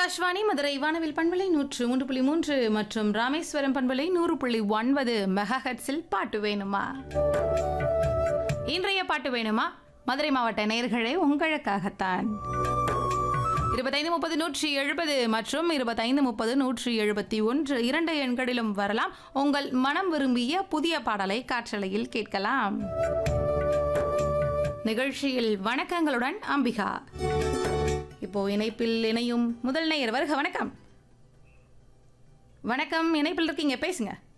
ஆகாஷ்வாணி மதுரை வானவில் பண்பலை நூற்று மூன்று புள்ளி மூன்று மற்றும் ராமேஸ்வரம் பண்பலை நூறு புள்ளி ஒன்பது மெகாஹெட்ஸில் பாட்டு வேணுமா இன்றைய பாட்டு வேணுமா மதுரை மாவட்ட நேயர்களே உங்களுக்காகத்தான் இருபத்தைந்து முப்பது நூற்றி எழுபது மற்றும் இருபத்தைந்து முப்பது நூற்றி எழுபத்தி ஒன்று இரண்டு எண்களிலும் வரலாம் உங்கள் மனம் விரும்பிய புதிய பாடலை காற்றலையில் கேட்கலாம் நிகழ்ச்சியில் வணக்கங்களுடன் அம்பிகா இப்போ இணைப்பில் இணையும் முதல் நேயர் வருக வணக்கம் வணக்கம் இணைப்பில் இருக்கீங்க பேசுங்க